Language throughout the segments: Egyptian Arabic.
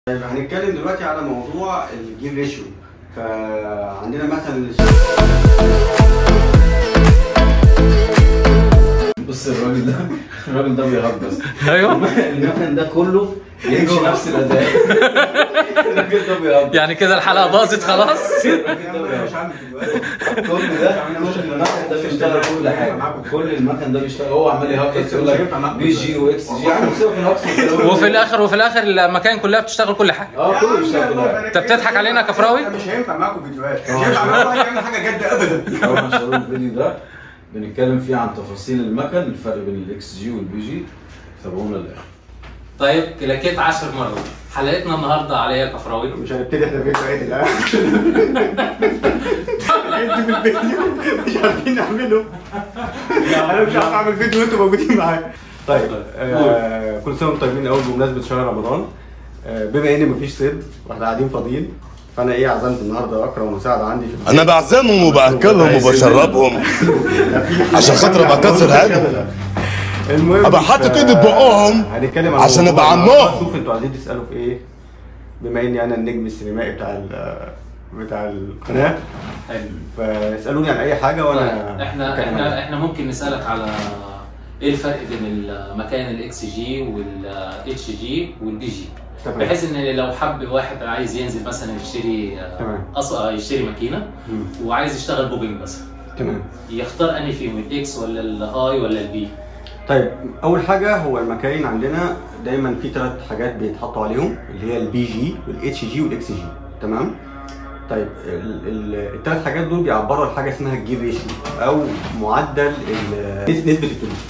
طيب هنتكلم دلوقتي على موضوع الجير ريشيو فعندنا مثلا بص الراجل ده الراجل ده بيهجس ايوه المكن ده كله يمشي نفس الاداء الراجل ده بيهجس يعني كده الحلقه باظت خلاص الراجل ده بيهجس كل ده كل المكن ده بيشتغل كل حاجه كل المكن ده بيشتغل هو عمال يهجس يقول لك بي جي واكس جي عم سيبك من اكس وفي الاخر وفي الاخر المكان كلها بتشتغل كل حاجه اه كله بيشتغل كل حاجه انت بتضحك علينا يا كفراوي مش هينفع معاكم فيديوهات مش هينفع معاكم تعمل حاجه جد ابدا اول ما شغلوا الفيديو ده بنتكلم فيه عن تفاصيل المكن الفرق بين الاكس جي والبي جي تابعونا للاخر طيب كلاكيت 10 مرات حلقتنا النهارده على ايه يا كفراوي مش هنبتدي احنا فيديو عيد الان انتوا في الفيديو مش عارفين نعمله انا مش عارف اعمل فيديو وانتوا موجودين معايا طيب آه كل سنه وانتم طيبين قوي بمناسبه شهر رمضان آه بما ان مفيش صيد واحنا قاعدين فاضيين فانا ايه عزمت النهارده اكرم مساعد عندي في البيت. انا بعزمهم وباكلهم وبشربهم عشان خاطر ابقى كسر هذا المهم ابقى حاطط ف- ايدي في بقهم هنتكلم عن عشان موضوع ابقى النهاردة. عمهم. شوف انتوا عايزين تسالوا في ايه بما اني انا النجم السينمائي بتاع ال- بتاع القناه حلو فاسالوني عن اي حاجه وانا طيب احنا هتكلم احنا عنها. احنا ممكن نسالك على ايه الفرق بين المكان الاكس جي والاتش جي والبي جي تمام. بحيث ان لو حب واحد عايز ينزل مثلا يشتري آه، تمام. أص... آه، يشتري ماكينه مم. وعايز يشتغل بوبينج مثلا تمام يختار انهي فيهم الاكس ولا الهاي ولا البي طيب اول حاجه هو المكاين عندنا دايما في ثلاث حاجات بيتحطوا عليهم اللي هي البي جي والاتش جي والاكس جي تمام طيب الثلاث حاجات دول بيعبروا عن حاجه اسمها الجير ريشيو او معدل ال- نس- نسبه التلوث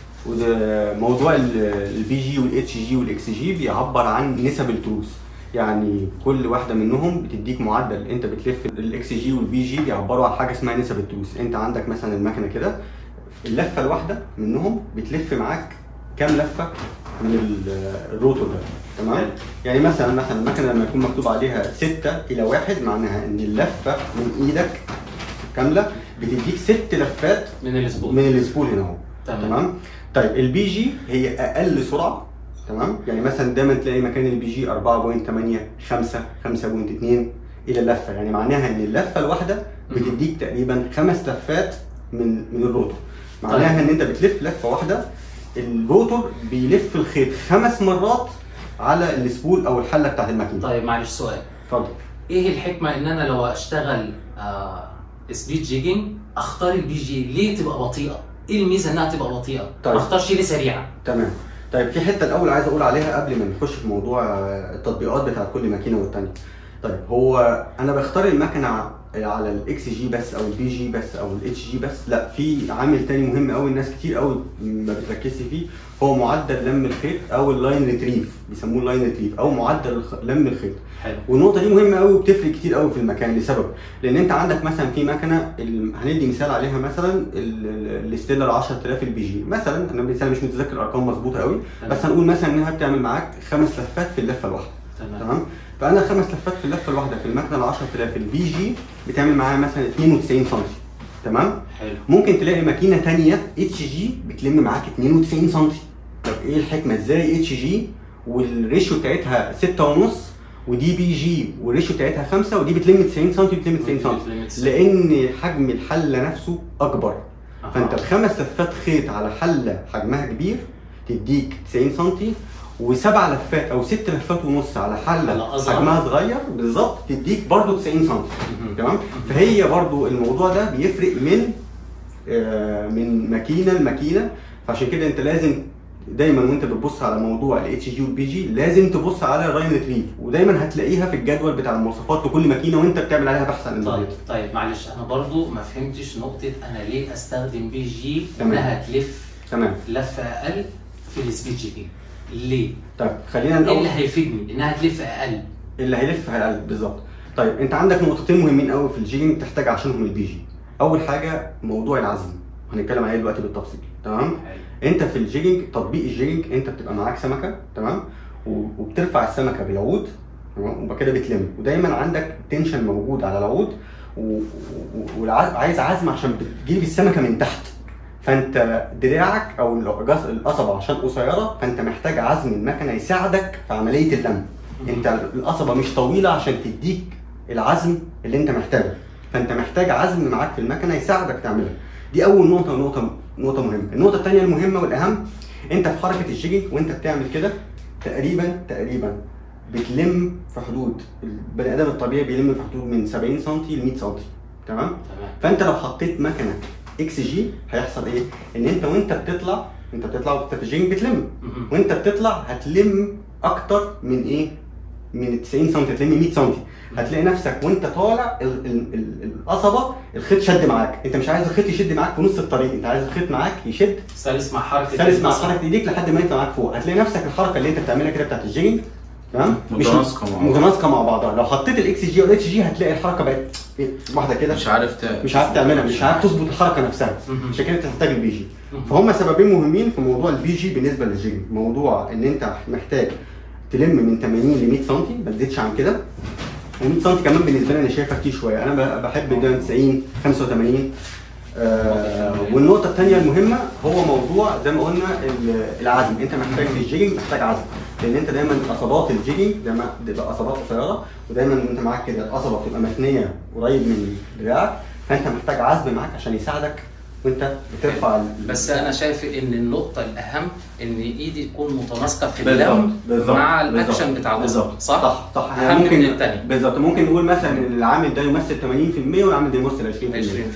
وده موضوع البي جي والاتش جي والاكس جي بيعبر عن نسب التلوث يعني كل واحده منهم بتديك معدل انت بتلف الاكس جي والبي جي بيعبروا عن حاجه اسمها نسب التلوث انت عندك مثلا المكنه كده اللفه الواحده منهم بتلف معاك كام لفه من ال- الروتور ده تمام يعني مثلا مثلا المكنه لما يكون مكتوب عليها 6 الى 1 معناها ان اللفه من ايدك كامله بتديك ست لفات من الاسبوع من السبول هنا اهو تمام. تمام طيب البي جي هي اقل سرعه تمام يعني مثلا دايما تلاقي مكان البي جي 4.8 5 5.2 الى اللفه يعني معناها ان اللفه الواحده بتديك تقريبا خمس لفات من من الروتور معناها ان انت بتلف لفه واحده الروتور بيلف الخيط خمس مرات على السبول او الحله بتاعت الماكينه طيب معلش سؤال اتفضل ايه الحكمه ان انا لو اشتغل آه سبيد جيجنج اختار البي جي ليه تبقى بطيئه؟ ايه الميزه انها تبقى بطيئه؟ طيب. ما اختارش ليه سريعه؟ تمام طيب في حته الاول عايز اقول عليها قبل ما نخش في موضوع آه، التطبيقات بتاعت كل ماكينه والتانيه طيب هو انا بختار المكنه على الاكس جي بس او البي جي بس او الاتش جي بس لا في عامل تاني مهم قوي الناس كتير قوي ما بتركزش فيه هو معدل لم الخيط او اللاين ريتريف بيسموه اللاين ريتريف او معدل الخ- لم الخيط حلو والنقطه دي مهمه قوي وبتفرق كتير قوي في المكان لسبب لان انت عندك مثلا في مكنه ال- هندي مثال عليها مثلا ال- ال- الستيلر 10000 البي جي مثلا انا مثلا مش متذكر الارقام مظبوطه قوي تمام. بس هنقول مثلا انها بتعمل معاك خمس لفات في اللفه الواحده تمام تمام فانا خمس لفات في اللفه الواحده في المكنه ال 10000 البي جي بتعمل معايا مثلا 92 سم تمام حلو ممكن تلاقي ماكينه تانية اتش جي بتلم معاك 92 سم طب ايه الحكمه ازاي اتش جي والريشيو بتاعتها 6 ونص ودي بي جي والريشيو بتاعتها 5 ودي بتلم 90 سم بتلم 90 سم بتلم 90. لان حجم الحله نفسه اكبر أها. فانت الخمس لفات خيط على حله حجمها كبير تديك 90 سم وسبع لفات او ست لفات ونص على على حله أصغر. حجمها صغير بالظبط تديك برضو 90 سم تمام فهي برضو الموضوع ده بيفرق من آه، من ماكينه لماكينه فعشان كده انت لازم دايما وانت بتبص على موضوع الاتش جي والبي جي لازم تبص على الراين ريتريف ودايما هتلاقيها في الجدول بتاع المواصفات لكل ماكينه وانت بتعمل عليها بحث عن طيب الموديل طيب معلش انا برضو ما فهمتش نقطه انا ليه استخدم بي جي تمام. انها تلف تمام لفه اقل في السبيد جيجنج ليه؟ طيب خلينا ايه نقول اللي هيفيدني انها تلف اقل؟ اللي هيلف هيقل بالظبط طيب انت عندك نقطتين مهمين قوي في الجيجنج تحتاج عشانهم البي جي اول حاجه موضوع العزم هنتكلم عليه دلوقتي بالتفصيل تمام حلو انت في الجيجنج تطبيق الجيجنج انت بتبقى معاك سمكه تمام و- وبترفع السمكه بالعود تمام وبعد كده بتلم ودايما عندك تنشن موجود على العود وعايز عزم عشان بتجيب السمكه من تحت فانت دراعك او الجز- القصبه عشان قصيره فانت محتاج عزم المكنه يساعدك في عمليه اللم انت القصبه مش طويله عشان تديك العزم اللي انت محتاجه فانت محتاج عزم معاك في المكنه يساعدك تعملها دي اول نقطه ونقطه نقطه مهمه النقطه الثانيه المهمه والاهم انت في حركه الجيجنج وانت بتعمل كده تقريبا تقريبا بتلم في حدود البني ادم الطبيعي بيلم في حدود من 70 سم ل 100 سم تمام تمام فانت لو حطيت مكنه اكس جي هيحصل ايه؟ ان انت وانت بتطلع انت بتطلع وانت في الجيم بتلم مهم. وانت بتطلع هتلم اكتر من ايه؟ من 90 سم تلم 100 سم هتلاقي نفسك وانت طالع ال- ال- ال- القصبه الخيط شد معاك انت مش عايز الخيط يشد معاك في نص الطريق انت عايز الخيط معاك يشد سلس مع حركه سلس مع البصر. حركه ايديك لحد ما يطلع معاك فوق هتلاقي نفسك الحركه اللي انت بتعملها كده بتاعت الجيجنج تمام مش متناسقة مع بعض. متناسقه مع بعضها لو حطيت الاكس جي والاتش جي هتلاقي الحركه بقت إيه؟ واحده كده مش عارف تعمل مش عارف تعملها مش عارف تظبط الحركه نفسها مهم. عشان كده انت محتاج البي جي مهم. فهم سببين مهمين في موضوع البي جي بالنسبه للجيم موضوع ان انت محتاج تلم من 80 ل 100 سم ما تزيدش عن كده و100 سم كمان بالنسبه لي انا شايفها كتير شويه انا ب- بحب ده 90 85 آه والنقطه الثانيه المهمه هو موضوع زي ما قلنا ال- العزم انت محتاج في الجيجنج محتاج عزم لان انت دايما اصابات الجيجنج دايما بتبقى اصابات قصيره ودايما انت معاك كده القصبه بتبقى متنيه قريب من دراعك فانت محتاج عزم معاك عشان يساعدك وانت بترفع ال- بس انا شايف ان النقطه الاهم ان ايدي تكون متناسقه في بالظبط، اللم بالظبط، مع بالظبط، الاكشن بتاع القصب بالظبط صح؟ صح صح اهم من الثاني بالظبط ممكن نقول مثلا ان العامل ده يمثل 80% والعامل ده يمثل 20% 20%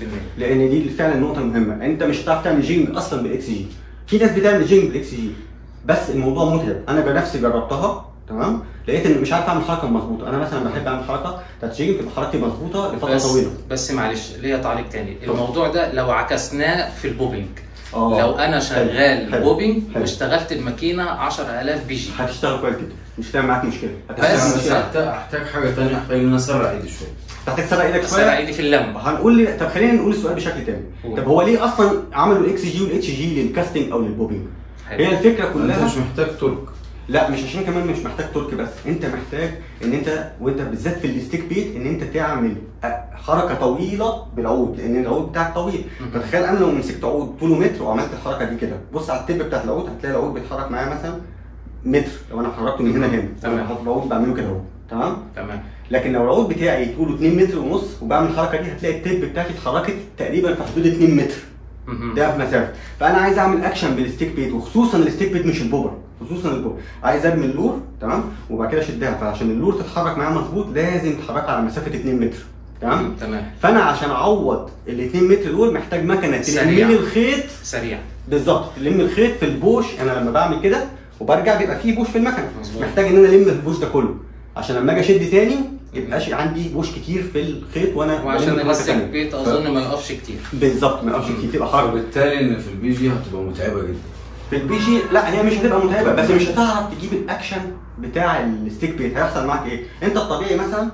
لان دي فعلا النقطه المهمه انت مش هتعرف تعمل جينج اصلا بالاكس جي في ناس بتعمل جينج بالاكس جي بس الموضوع متعب انا بنفسي جربتها تمام لقيت ان مش عارف اعمل حركه مظبوطه انا مثلا بحب اعمل حركه بتاعت جينج تبقى حركتي مظبوطه لفتره بس طويله بس معلش ليا تعليق تاني الموضوع ده لو عكسناه في البوبينج آه. لو انا شغال حلو. بوبينج حلو. واشتغلت الماكينه 10000 بي جي هتشتغل كويس جدا مش هتعمل معاك مشكله بس- هتشتغل بس مشكلة. احتاج احتاج حاجه ثانيه احتاج ان انا اسرع ايدي شويه هتحتاج تسرق ايدك اسرع شويه ايدي في اللم هنقول لي طب خلينا نقول السؤال بشكل تاني قول. طب هو ليه اصلا عملوا الاكس جي والاتش جي للكاستنج او للبوبينج حلو. هي الفكره انت كلها مش محتاج ترك لا مش عشان كمان مش محتاج ترك بس انت محتاج ان انت وانت بالذات في الستيك بيت ان انت تعمل أ- حركه طويله بالعود لان العود بتاعك طويل مم. فتخيل انا لو مسكت عود طوله متر وعملت الحركه دي كده بص على التب بتاعت العود هتلاقي العود بيتحرك معايا مثلا متر لو انا حركته من هنا لهنا تمام. انا بحط العود بعمله كده اهو تمام تمام لكن لو العود بتاعي طوله 2 متر ونص وبعمل الحركه دي هتلاقي التب بتاعتي اتحركت تقريبا في حدود 2 متر مهم. ده في مسافه فانا عايز اعمل اكشن بالستيك بيت وخصوصا الستيك بيت مش البوبر خصوصا البوبر عايز ارمي اللور تمام وبعد كده اشدها فعشان اللور تتحرك معايا مظبوط لازم تتحرك على مسافه 2 متر تمام تمام فانا عشان اعوض ال 2 متر دول محتاج مكنه تلم سريع. لي الخيط سريع بالظبط تلم الخيط في البوش انا لما بعمل كده وبرجع بيبقى فيه بوش في المكنه مظبوط. محتاج ان انا الم البوش ده كله عشان لما اجي اشد تاني يبقاش عندي بوش كتير في الخيط وانا وعشان بلم حركة الستيك تانية. بيت اظن ما يقفش كتير بالظبط ما يقفش كتير تبقى حركه وبالتالي ان في البي جي هتبقى متعبه جدا في البي جي لا هي مش هتبقى متعبه بس مش هتعرف تجيب الاكشن بتاع الستيك بيت هيحصل معاك ايه؟ انت الطبيعي مثلا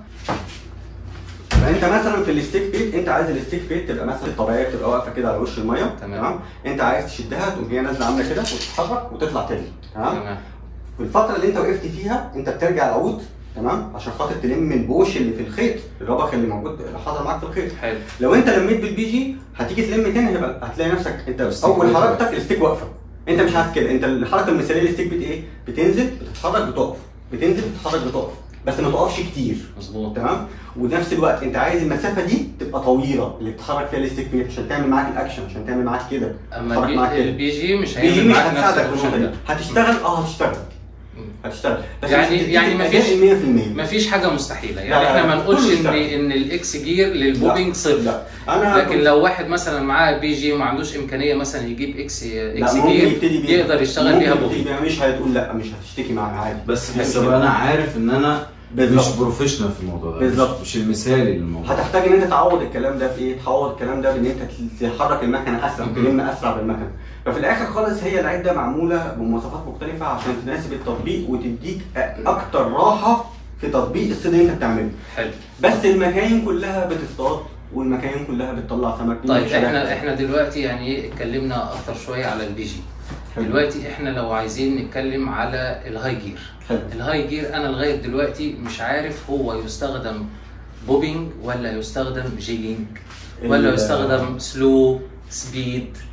فانت مثلا في الستيك بيت انت عايز الستيك بيت تبقى مثلا الطبيعيه بتبقى واقفه كده على وش الميه تمام. انت عايز تشدها تقوم هي نازله عامله كده وتتحرك وتطلع تاني تمام تمام في الفتره اللي انت وقفت فيها انت بترجع العود تمام عشان خاطر تلم البوش اللي في الخيط الربخ اللي موجود اللي حصل معاك في الخيط حلو لو انت لميت بالبي جي هتيجي تلم تاني هيبقى هتلاقي نفسك انت الستيك اول واقف. حركتك الستيك واقفه انت مش عايز كده انت الحركه المثاليه للستيك بت ايه؟ بتنزل بتتحرك بتقف بتنزل بتتحرك بتقف بس ما تقفش كتير مظبوط تمام ونفس الوقت انت عايز المسافه دي تبقى طويله اللي بتتحرك فيها الستيك بيت عشان تعمل معاك الاكشن عشان تعمل معاك كده اما تتحرك معاك البي, كده البي جي مش بي جي هيعمل مش معاك نفس هتساعدك في النقطه الاوبشن دي ده هتشتغل اه هتشتغل مم. هتشتغل بس يعني- مش هتديك يعني الأداء مفيش- 100% مفيش حاجه مستحيله لا، يعني لا، احنا ما كله نقولش ان يشتغل. ان الاكس جير للبوبينج صفر لا انا لكن لو واحد مثلا معاه بي جي وما عندوش امكانيه مثلا يجيب اكس لا اكس ممكن جير يبتدي بيها يقدر يشتغل ممكن بيها يبتدي بوبينج بيها مش هتقول لا مش هتشتكي معاها عادي بس مش بس كده. ابقى انا عارف ان انا مش بالظبط. بروفيشنال في الموضوع ده بالظبط. مش, مش المثالي للموضوع هتحتاج ان انت تعوض الكلام ده بايه؟ تعوض الكلام ده بان انت تحرك المكنه اسرع مم. تلم اسرع بالمكنه ففي الاخر خالص هي العده معموله بمواصفات مختلفه عشان تناسب التطبيق وتديك أ- اكتر راحه في تطبيق الصيد اللي انت بتعمله حلو بس المكاين كلها بتصطاد والمكاين كلها بتطلع سمك دي طيب مش احنا علاقة. احنا دلوقتي يعني ايه اتكلمنا اكتر شويه على البي جي حلو. دلوقتي احنا لو عايزين نتكلم على الهاي جير حلو. الهاي جير انا لغايه دلوقتي مش عارف هو يستخدم بوبينج ولا يستخدم جيجينج ولا ال- يستخدم سلو سبيد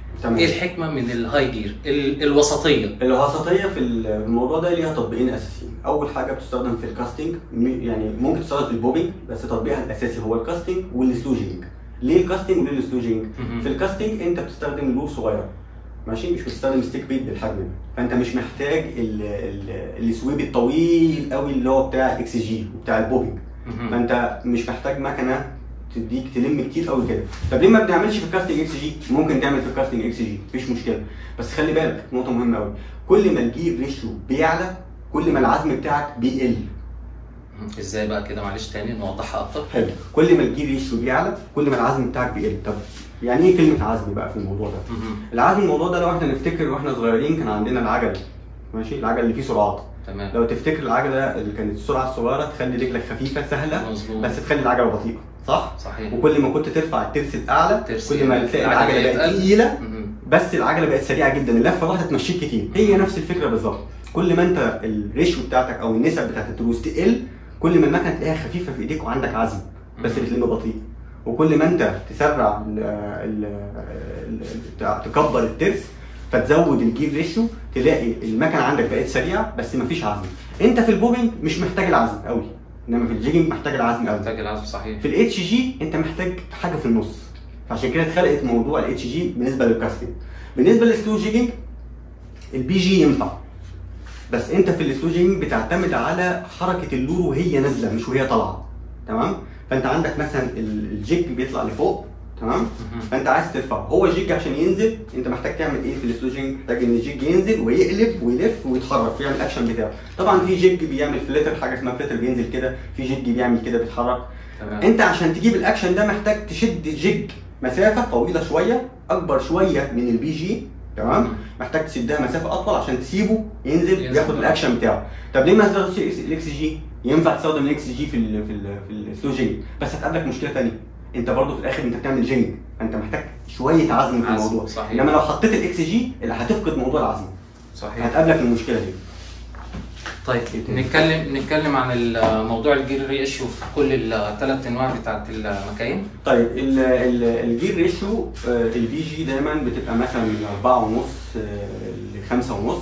تمام ايه الحكمه من الهاي جير ال- الوسطيه الوسطيه في الموضوع ده ليها تطبيقين اساسيين اول حاجه بتستخدم في الكاستنج م- يعني ممكن تستخدم في البوبينج بس تطبيقها الاساسي هو الكاستنج والسلوجينج ليه الكاستنج وليه السلوجينج مهم. في الكاستنج انت بتستخدم لور صغيره ماشي مش بتستخدم ستيك بيت بالحجم ده فانت مش محتاج ال- ال- السويب الطويل قوي اللي هو بتاع الاكس جي وبتاع البوبينج مهم. فانت مش محتاج مكنه تديك تلم كتير قوي كده طب ليه ما بنعملش في الكاستنج اكس جي ممكن تعمل في الكاستنج اكس جي مفيش مشكله بس خلي بالك نقطه مهمه قوي كل ما الجير ريشيو بيعلى كل ما العزم بتاعك بيقل ازاي بقى كده معلش تاني نوضحها اكتر حلو كل ما الجير ريشيو بيعلى كل ما العزم بتاعك بيقل طب يعني ايه كلمه عزم بقى في الموضوع ده مهم. العزم الموضوع ده لو احنا نفتكر واحنا صغيرين كان عندنا العجل ماشي العجل اللي فيه سرعات تمام لو تفتكر العجله اللي كانت السرعه الصغيره تخلي رجلك خفيفه سهله مظبوط بس تخلي العجله بطيئه صح صحيح وكل ما كنت ترفع الترس الاعلى ترس كل ما يقل. تلاقي العجلة العجله بقت يتقل. تقيله مهم. بس العجله بقت سريعه جدا اللفه واحده تمشيك كتير هي نفس الفكره بالظبط كل ما انت الريشيو بتاعتك او النسب بتاعت التروس تقل كل ما المكنه تلاقيها خفيفه في ايديك وعندك عزم بس مم. بتلم بطيء وكل ما انت تسرع ال ال ال تكبر الترس فتزود الجير ريشيو تلاقي المكنه عندك بقت سريعه بس مفيش عزم انت في البوبينج مش محتاج العزم قوي انما في الجيجنج محتاج العزم قوي محتاج العزم صحيح في الاتش جي انت محتاج حاجه في النص فعشان كده اتخلقت موضوع الاتش جي بالنسبه للكاستنج بالنسبه للسلو جيجنج البي جي ينفع بس انت في السلو جيجنج بتعتمد على حركه اللور وهي نازله مش وهي طالعه تمام فانت عندك مثلا ال- الجيج بيطلع لفوق تمام مهم. فانت عايز ترفع هو الجيج عشان ينزل انت محتاج تعمل ايه في السلو جيجنج محتاج ان الجيج ينزل ويقلب ويلف ويتحرك ويعمل الاكشن بتاعه طبعا في جيج بيعمل فليتر حاجه اسمها فليتر بينزل كده في جيج بيعمل كده بيتحرك تمام انت عشان تجيب الاكشن ده محتاج تشد الجيج مسافه طويله شويه اكبر شويه من البي جي تمام مم. محتاج تشدها مسافه اطول عشان تسيبه ينزل ينزل. ياخد الاكشن بتاعه طب ليه ما تستخدمش الاكس جي ينفع تستخدم الاكس جي في ال في ال في السلو جينج بس هتقابلك مشكله ثانيه انت برضو في الاخر انت بتعمل جينج فانت محتاج شويه عزم في عزم، الموضوع صحيح. انما لو حطيت الاكس جي اللي هتفقد موضوع العزم صحيح هتقابلك المشكله دي طيب إيه تاني؟ نتكلم نتكلم عن موضوع الجير ريشيو في كل الثلاث انواع بتاعت المكاين طيب ال- ال- الجير ريشيو آه، البي جي دايما بتبقى مثلا من 4 ونص ل 5 ونص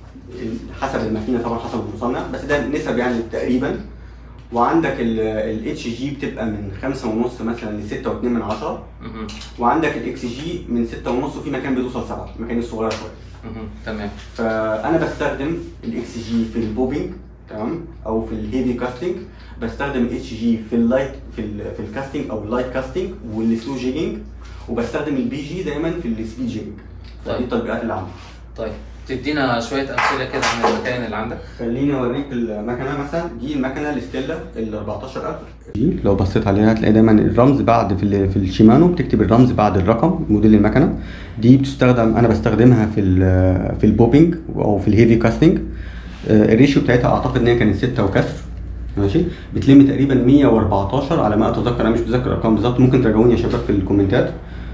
حسب الماكينه طبعا حسب المصنع بس ده نسب يعني تقريبا وعندك الاتش جي بتبقى من 5 ونص مثلا ل 6 و2 من 10 مهم. وعندك الاكس جي من 6 ونص وفي مكان بيوصل 7 المكان الصغير شويه مهم. تمام فانا بستخدم الاكس جي في البوبينج تمام او في الهيفي كاستنج بستخدم الاتش جي في اللايت في ال في الكاستنج او اللايت كاستنج والسلو جيجنج وبستخدم البي جي دايما في السبيد جيجنج فدي طيب. التطبيقات اللي عندي طيب تدينا شويه امثله كده عن المكاين اللي عندك خليني اوريك المكنه مثلا دي المكنه الستيلا ال 14000 دي لو بصيت عليها هتلاقي دايما الرمز بعد في ال- في الشيمانو بتكتب الرمز بعد الرقم موديل المكنه دي بتستخدم انا بستخدمها في ال- في البوبينج او في الهيفي كاستنج آه، الريشيو بتاعتها اعتقد ان هي كانت 6 وكسر ماشي بتلم تقريبا 114 على ما اتذكر انا مش متذكر الارقام بالظبط ممكن تراجعوني يا شباب في الكومنتات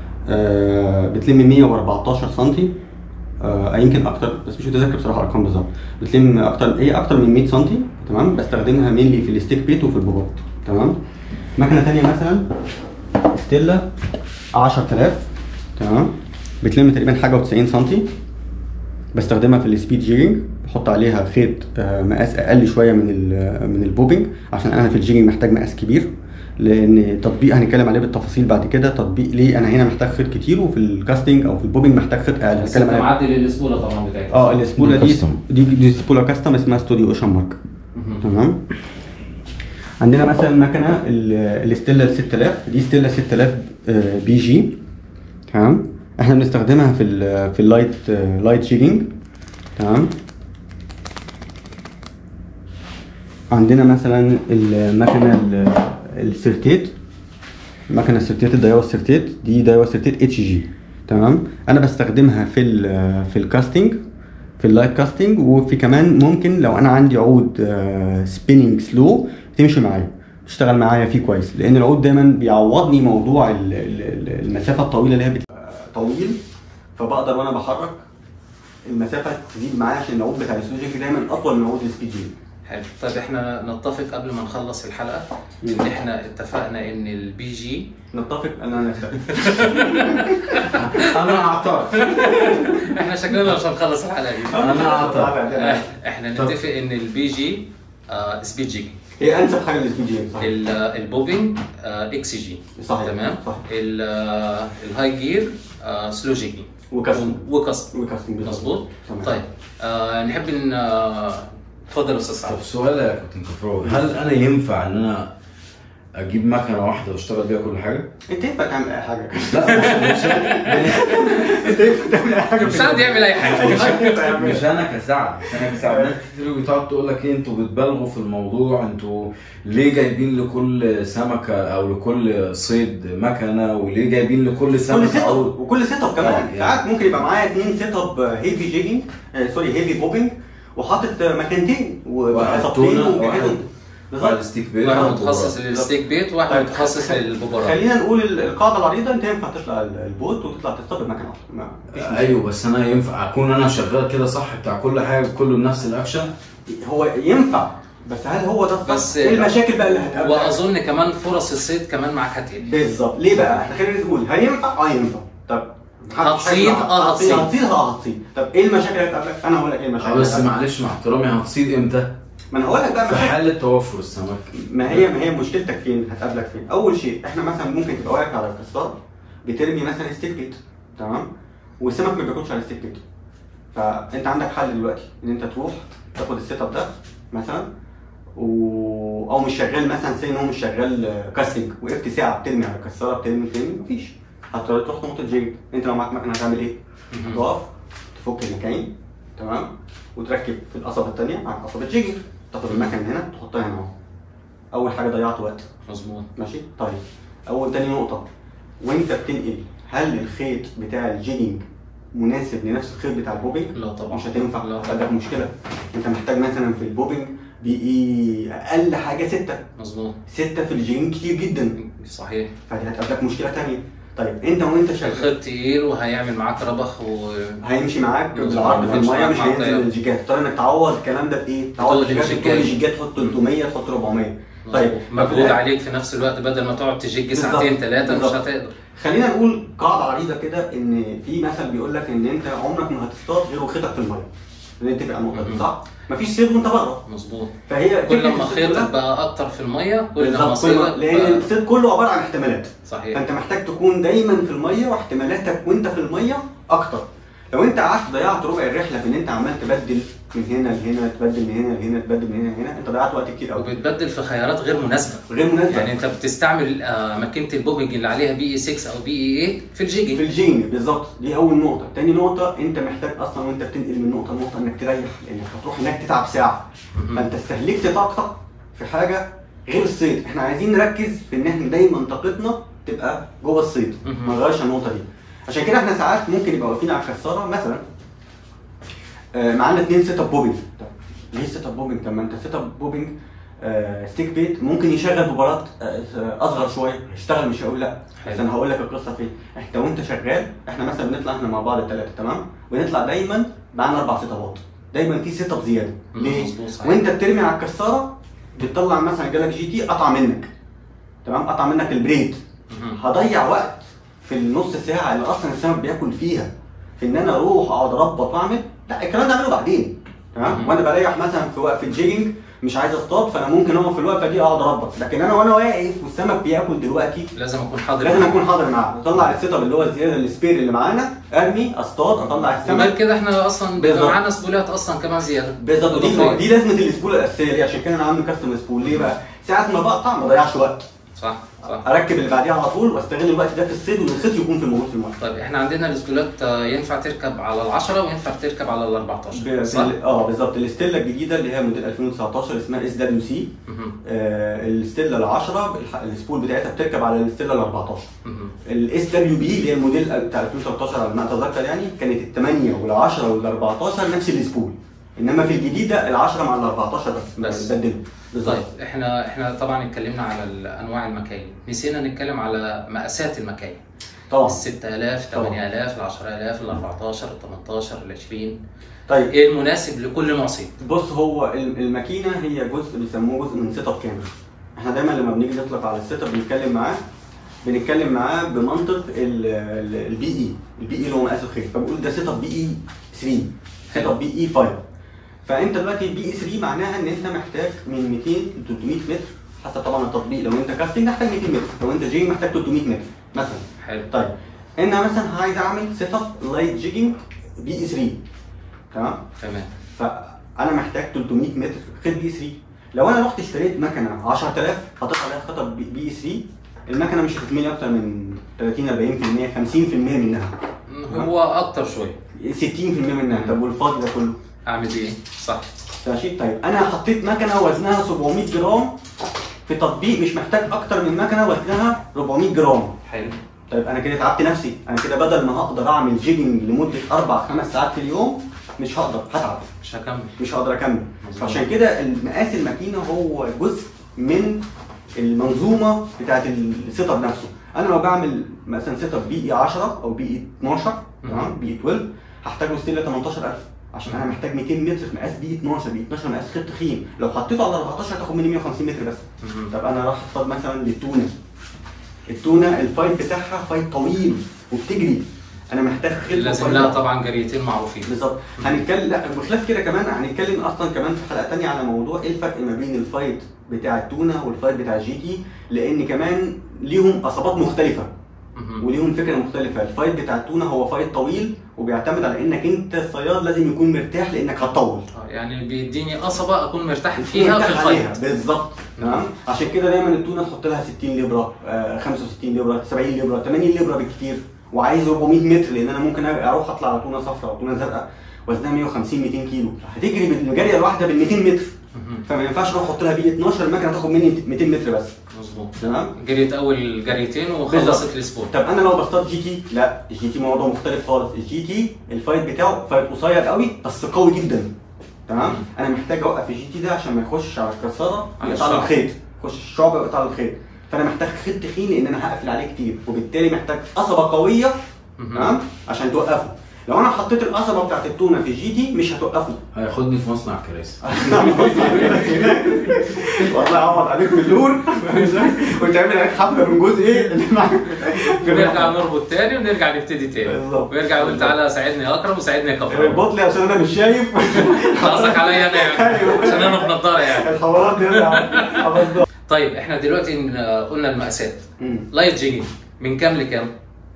آه، بتلم 114 سم آه يمكن اكتر بس مش متذكر بصراحه الارقام بالظبط بتلم اكتر هي اكتر من 100 سم تمام بستخدمها مينلي في الستيك بيت وفي البوبات تمام مكنه ثانيه مثلا ستيلا 10000 تمام بتلم تقريبا حاجه و90 سم بستخدمها في السبيد جيجنج بحط عليها خيط آه، مقاس اقل شويه من ال- من البوبينج عشان انا في الجيجنج محتاج مقاس كبير لان تطبيق هنتكلم عليه بالتفاصيل بعد كده تطبيق ليه انا هنا محتاج خيط كتير وفي الكاستنج او في البوبينج محتاج خيط اقل بس هنتكلم انت عليه معدل الاسبوله طبعا بتاعتك اه السبوله دي دي custom. دي دي سبوله كاستم اسمها ستوديو اوشن مارك مهم. تمام عندنا مثلا مكنه ال- الستيلا ال 6000 دي ستيلا 6000 آه، بي جي تمام احنا بنستخدمها في ال في اللايت آه، لايت جيجنج تمام عندنا مثلا المكنه ال- السيرتيت المكنه السيرتيت الدايوا السيرتيت دي دايوا سيرتيت اتش جي تمام انا بستخدمها في ال في الكاستنج في اللايت كاستنج وفي كمان ممكن لو انا عندي عود سبيننج سلو تمشي معايا تشتغل معايا فيه كويس لان العود دايما بيعوضني موضوع ال- ال- ال- المسافه الطويله اللي هي بت- طويل فبقدر وانا بحرك المسافه تزيد معايا عشان العود بتاع السلو جيك دايما اطول من عود السبيد جيك حلو طيب احنا نتفق قبل ما نخلص الحلقه ان احنا اتفقنا ان البي جي نتفق ان انا نختلف انا اعترض احنا شكلنا مش هنخلص الحلقه دي انا اعترض آه، احنا نتفق ان البي جي آه سبيد جيجنج هي انسب حاجه للسبيد جيم صح ال- البوبينج آه اكس جي صحيح تمام صح ال- آه، الهاي جير آه سلو جيجنج وكاستم وكاستم وكاستم بالظبط. مظبوط تمام. طيب آه نحب ان آه، اتفضل يا استاذ سعد طب سؤال يا كابتن كفراوي هل انا ينفع ان انا اجيب مكنه واحده واشتغل بيها كل حاجه؟ انت ينفع تعمل اي حاجه لا مش مش انت ينفع تعمل اي حاجه مش سعد يعمل اي حاجه مش انا كسعد مش انا كسعد ناس كتير بتقعد تقول لك ايه انتوا بتبالغوا في الموضوع انتوا ليه جايبين لكل سمكه او لكل صيد مكنه وليه جايبين لكل كل سمكه سيت اب او وكل سيت اب كمان آه، ساعات ممكن يبقى معايا اثنين سيت اب هيفي جيجنج سوري هيفي بوبنج وحاطط آه، مكانتين واحد وحاططين تونة، ومجهزهم واحد بالظبط ستيك بيت واحد واحد متخصص بورات. للستيك بيت وواحد طيب، متخصص خ- للبوبرات خلينا نقول ال- القاعده العريضه انت ينفع تطلع ال- البوت وتطلع تصطاد بمكان واحد ما فيش مشكلة. ايوه بس انا ينفع اكون انا شغال كده صح بتاع كل حاجه كله بنفس الاكشن هو ينفع بس هل هو ده الصح؟ بس- ايه المشاكل بقى اللي هتقابلك؟ واظن كمان فرص الصيد كمان معاك هتقل بالظبط ليه بقى؟ احنا خلينا نقول هل ينفع؟ اه ينفع طب هتصيد؟ هتحس- اه هتصيد. هتصيد اه هتصيد طب ايه المشاكل اللي هتقابلك؟ انا هقول لك ايه المشاكل آه، بس اللي هتقابلك. معلش مع احترامي هتصيد امتى؟ ما انا هقول لك بقى في مشاكل حاله توفر السمك ما هي ما هي مشكلتك فين؟ هتقابلك فين؟ اول شيء احنا مثلا ممكن تبقى واقف على الكسار بترمي مثلا ستيك بيت تمام؟ والسمك ما بياكلش على ستيك بيت فانت عندك حل دلوقتي ان انت تروح تاخد السيت اب ده مثلا و... او مش شغال مثلا سي ان هو مش شغال آه، كاستنج وقفت ساعه بترمي على الكساره بترمي بترمي مفيش هتروح تروح نقطه جيج انت لو معاك مكنه هتعمل ايه؟ تقف تفك المكاين تمام وتركب في القصبه الثانيه معاك قصبه جيجنج تاخد المكنه من هنا تحطها هنا اهو اول حاجه ضيعت وقت مظبوط ماشي طيب اول تاني نقطه وانت بتنقل هل الخيط بتاع الجيجنج مناسب لنفس الخيط بتاع البوبينج لا طبعا مش هتنفع لا عندك مشكله انت محتاج مثلا في البوبينج بإيه اقل حاجه سته مظبوط سته في الجيجنج كتير جدا صحيح فدي هتقابلك مشكله تانيه طيب انت وانت شغال الخيط تقيل وهيعمل معاك ربخ و هيمشي معاك مظبوط. بالعرض في هيمشي الميه معاك مش مع هينزل الطيارة. الجيجات تضطر انك تعوض الكلام ده بايه؟ تعوض تقول الجيجات الجيجات. كل جيجات تحط 300 تحط 400 طيب مجهود عليك في نفس الوقت بدل ما تقعد تجيج بالظبط. ساعتين ثلاثه مش بالظبط. هتقدر خلينا نقول قاعده عريضه كده ان في مثل بيقول لك ان انت عمرك ما هتصطاد غير وخيطك في الميه نتفق على النقطه دي مهم. صح؟ مفيش صيد وانت بره مظبوط فهي كل فكرة ما الصيد خيطك كلها- بقى اكتر في الميه كل ما بالظبط كل ما- صيدك لان بقى الصيد كله عباره عن احتمالات صحيح فانت محتاج تكون دايما في الميه واحتمالاتك وانت في الميه اكتر لو انت قعدت ضيعت ربع الرحله في ان انت عمال تبدل من هنا لهنا تبدل من هنا لهنا تبدل من هنا لهنا انت ضيعت وقت كتير قوي وبتبدل في خيارات غير مناسبه غير مناسبه يعني انت بتستعمل آه، ماكينه البوبنج اللي عليها بي اي 6 او بي اي 8 في في الجيجنج الجين بالظبط دي اول نقطه تاني نقطه انت محتاج اصلا وانت بتنقل من نقطه لنقطه انك تريح لانك هتروح هناك تتعب ساعه فانت استهلكت طاقتك في حاجه غير الصيد احنا عايزين نركز في ان احنا دايما طاقتنا تبقى جوه الصيد مهم. ما نغيرش النقطه دي عشان كده احنا ساعات ممكن يبقى واقفين على الكساره مثلا آه، معانا اثنين سيت اب بوبنج طب ليه سيت اب بوبنج طب ما انت سيت اب بوبنج آه، ستيك بيت ممكن يشغل بوبرات آه، اصغر شويه يشتغل مش هقول لا بس حلو. انا هقول لك القصه فين انت وانت شغال احنا مثلا بنطلع احنا مع بعض الثلاثه تمام بنطلع دايما معانا اربع سيت ابات دايما في سيت اب زياده مم، ليه؟ مظبوط، صحيح. وانت بترمي على الكساره بتطلع مثلا جالك جي تي قطع منك تمام قطع منك البريد مهم. هضيع وقت في النص ساعه اللي اصلا السمك بياكل فيها في ان انا اروح اقعد اربط واعمل لا الكلام ده اعمله بعدين تمام مم. وانا بريح مثلا في وقت الجيجنج مش عايز اصطاد فانا ممكن اقف في الوقفه دي اقعد اربط لكن انا وانا واقف والسمك بياكل دلوقتي لازم اكون حاضر لازم اكون حاضر معاه اطلع السيت اب اللي هو الزياده السبير اللي معانا ارمي اصطاد اطلع وغير السمك كده احنا اصلا بيبقى بالظبط. معانا سبولات اصلا كمان زياده بالظبط دي إضافية. دي لازمه الاسبول الاساسيه دي عشان كده انا عامل كاستم سبول ليه بقى؟ ساعه ما بقطع ما اضيعش وقت صح صح اركب اللي بعديها على طول واستغل الوقت ده في الصيد والخيط يكون في موجود في الميه طيب احنا عندنا السبولات آه، ينفع تركب على العشرة وينفع تركب على ال 14 ب- صح؟ بال- اه بالظبط الاستيلا الجديده اللي هي موديل 2019 اسمها اس دبليو سي مهم. الستيلا ال 10 السبول بتاعتها بتركب على الستيلا ال 14 مهم. الاس دبليو بي اللي هي الموديل بتاع 2013 على ما اتذكر يعني كانت ال 8 وال 10 وال 14 نفس السبول انما في الجديده ال 10 مع ال 14 بس بس. بدلوا بالظبط طيب احنا احنا طبعا اتكلمنا على ال- انواع المكاين نسينا نتكلم على مقاسات المكاين طبعا ال 6000 طبعا. 8000 ال 10000 ال 14 ال 18 ال 20 طيب ايه المناسب لكل نوع صيد؟ بص هو ال- الماكينه هي جزء بيسموه جزء من سيت اب كامل احنا دايما لما بنيجي نطلق على السيت اب بنتكلم معاه بنتكلم معاه بمنطق البي اي البي اي اللي هو مقاس الخيط فبنقول ده سيت اب بي اي 3 سيت اب بي اي 5 فانت دلوقتي البي اي 3 معناها ان انت محتاج من 200 ل 300 متر حسب طبعا التطبيق لو انت كاستنج محتاج 200 متر لو انت جيم محتاج 300 متر مثلا حلو طيب انا مثلا عايز اعمل سيت اب لايت جيجنج بي اي 3 تمام تمام فانا محتاج 300 متر خيط بي 3 لو انا رحت اشتريت مكنه 10000 حطيت عليها خطب بي 3 المكنه مش هتتملي اكتر من 30 40% 50% منها هو اكتر شويه 60% منها طب والفاضي ده كله اعمل ايه؟ صح ماشي طيب انا حطيت مكنه وزنها 700 جرام في تطبيق مش محتاج اكتر من مكنه وزنها 400 جرام حلو طيب انا كده تعبت نفسي انا كده بدل ما هقدر اعمل جيجنج لمده اربع خمس ساعات في اليوم مش هقدر هتعب مش هكمل مش هقدر اكمل مظبوط. فعشان كده مقاس الماكينه هو جزء من المنظومه بتاعت السيت اب نفسه انا لو بعمل مثلا سيت اب بي اي 10 او بي اي 12 تمام بي اي 12 هحتاج له ستيل 18000 عشان انا محتاج 200 متر في مقاس بي 12 بي 12 مقاس خيط تخين لو حطيته على 14 هتاخد مني 150 متر بس مهم. طب انا راح اصطاد مثلا للتونه التونه الفايت بتاعها فايت طويل وبتجري انا محتاج خيط لازم وفايت لها طبعا جريتين معروفين بالظبط هنتكلم لا بخلاف كده كمان هنتكلم اصلا كمان في حلقه تانية على موضوع ايه الفرق ما بين الفايت بتاع التونه والفايت بتاع الجي تي لان كمان ليهم اصابات مختلفه مهم. وليهم فكره مختلفه الفايت بتاع التونه هو فايت طويل وبيعتمد على انك انت الصياد لازم يكون مرتاح لانك هتطول آه، يعني بيديني قصبه اكون مرتاح فيها في مرتاح عليها الفايت بالظبط تمام عشان كده دايما التونه تحط لها 60 لبره آه 65 لبره 70 لبره 80 لبره بالكتير وعايز 400 متر لان انا ممكن اروح اطلع على تونه صفراء او تونه زرقاء وزنها 150 200 كيلو هتجري بالجاريه الواحده بال 200 متر مهم. فما ينفعش اروح احط لها بي 12 المكنه تاخد مني 200 متر بس مظبوط تمام جريت اول جريتين بالظبط. وخلصت السبور طب انا لو بصطاد جي تي لا الجي تي موضوع مختلف خالص الجي تي الفايت بتاعه فايت قصير قوي بس قوي جدا تمام انا محتاج اوقف الجي تي ده عشان ما يخش على الكساره على يقطع لي الشعب. الخيط يخش الشعب يقطع لي الخيط فانا محتاج خيط تخين لان انا هقفل عليه كتير وبالتالي محتاج قصبه قويه مهم. تمام عشان توقفه لو انا حطيت القصبه بتاعت التونه في الجي تي مش هتوقفه هياخدني في مصنع كراسي والله اعوض عليك باللور وتعمل عليك حفله من جزء ايه اللي معاك في نرجع المحل. نربط تاني ونرجع نبتدي تاني بالظبط. ويرجع يقول تعالى ساعدني يا اكرم وساعدني يا كفر اربط لي عشان انا مش شايف قصدك عليا انا يعني أيوه. عشان انا بنضاره يعني الحوارات دي أنا أبصدق. طيب احنا دلوقتي ن- قلنا المقاسات مم. لايت جيجنج من كام لكام؟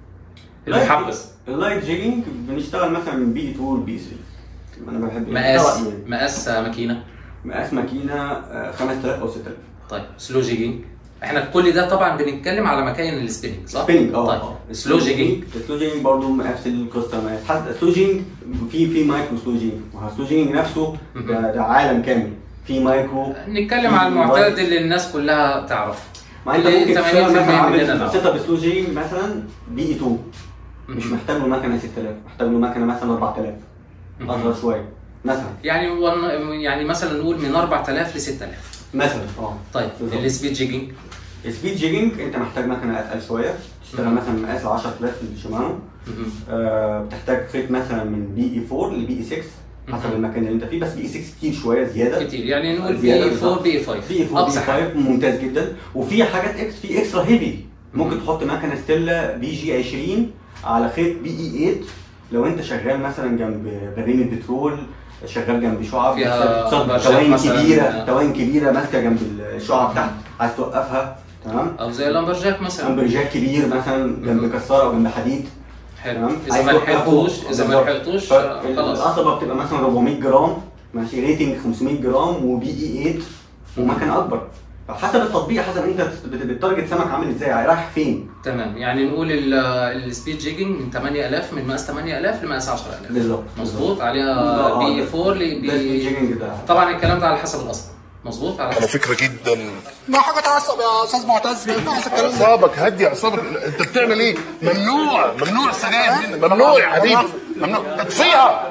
المحبس اللايت جيجنج بنشتغل مثلا من بي 2 لبي 3 انا بحب مقاس طبعاً مقاس ماكينه مقاس ماكينه آه، 5000 او 6000 طيب سلو جيجنج احنا كل ده طبعا بنتكلم على مكاين السبيننج صح؟ سبيننج اه طيب آه. سلو جيجنج السلو جيجنج برضه نفس القصه مقاس حتى السلو جيجنج في في مايكرو سلو جيجنج والسلو جيجنج نفسه ده, ده عالم كامل في مايكرو نتكلم على المعتاد اللي الناس كلها تعرفه ما انت اللي ممكن 80% تشتغل مثلا مننا عامل نعرف. سيت اب سلو جيجنج مثلا بي 2 مش مهم. محتاج له مكنه 6000 محتاج له مكنه مثلا 4000 مهم. اصغر شويه مثلا يعني ون- يعني مثلا نقول من 4000 ل 6000 مثلا اه طيب بالظبط. السبيد جيجنج سبيد جيجنج انت محتاج مكنه اتقل شويه تشتغل مهم. مثلا مقاس 10000 في الشيمانو مهم. آه بتحتاج خيط مثلا من بي اي 4 لبي اي 6 حسب مهم. المكان اللي انت فيه بس بي اي 6 كتير شويه زياده كتير يعني نقول بي زيادة 4 بالظبط. بي 5 بي اي 4 بي اقصى حاجه 5 ممتاز جدا وفي حاجات اكس في اكسترا هيفي ممكن مهم. تحط مكنه ستيلا بي جي 20 على خيط بي اي 8 لو انت شغال مثلا جنب بريم البترول شغال جنب شعب فيها بتصب برشات توين مثلاً. كبيره توين كبيره ماسكه جنب الشعب تحت عايز توقفها تمام او زي لامبرجاك مثلا امبرجاك كبير مثلا جنب كساره او جنب حديد حلو تمام اذا عايز ما توقفه. لحقتوش اذا ما بالظبط. لحقتوش آه، خلاص القصبه بتبقى مثلا 400 جرام ماشي ريتنج 500 جرام وبي اي 8 ومكنه اكبر فحسب التطبيق حسب انت بت- بتتارجت سمك عامل ازاي رايح فين تمام يعني نقول ال- السبيد جيجنج من 8000 من مقاس 8000 لمقاس 10000 بالظبط مظبوط آه، عليها بي ده- 4 ده لبي الجيجنج ده طبعا الكلام ده على حسب الاصل مظبوط على على حسب فكره جدا ما حاجه تعصب يا استاذ معتز ما ينفعش الكلام ده اعصابك هدي اعصابك انت بتعمل ايه؟ ممنوع ممنوع السجاير دي ممنوع يا حبيبي ممنوع اطفيها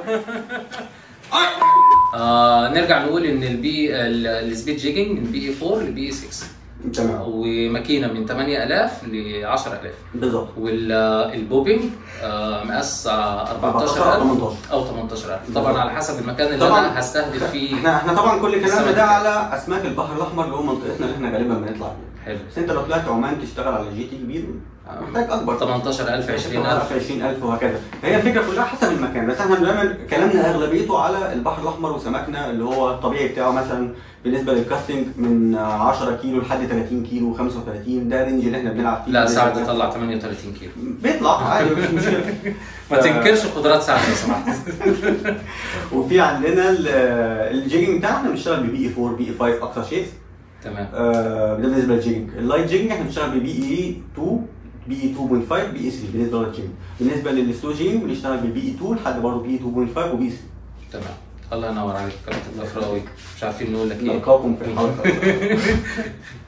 آه نرجع نقول ان البي ال- السبيد جيجنج من بي 4 لبي 6 تمام وماكينه من 8000 ل 10000 بالظبط والبوبينج آه، مقاس آه، 14 14000 او 18000 طبعا على حسب المكان اللي طبعاً. انا هستهدف فيه احنا احنا طبعا كل كلامنا السمك ده كام؟ على اسماك البحر الاحمر اللي هو منطقتنا اللي احنا غالبا بنطلع فيها حلو بس انت لو طلعت عمان تشتغل على جي تي كبير محتاج اكبر 18000 20000 20000 وهكذا هي الفكره كلها حسب المكان بس احنا دايما كلامنا اغلبيته على البحر الاحمر وسمكنا اللي هو الطبيعي بتاعه مثلا بالنسبه للكاستنج من 10 كيلو لحد 30 كيلو 35 ده رينج اللي احنا بنلعب فيه لا سعد طلع 38 كيلو بيطلع عادي مفيش مشكله ما تنكرش قدرات سعد لو سمحت وفي عندنا ال- الجيجنج بتاعنا احنا بنشتغل ببي اي 4 بي اي 5 اقصى شيء تمام آه، ده بالنسبه للجيجنج اللايت جيجنج احنا بنشتغل ببي اي 2 بي اي 2.5 بي اي 3 بالنسبه للجيجنج بالنسبه للسلو جيجنج بنشتغل ببي اي 2 لحد برضه بي اي 2.5 وبي 3 تمام الله ينور عليك كابتن الافراوي مش عارفين نقول لك ايه نلقاكم في الحلقه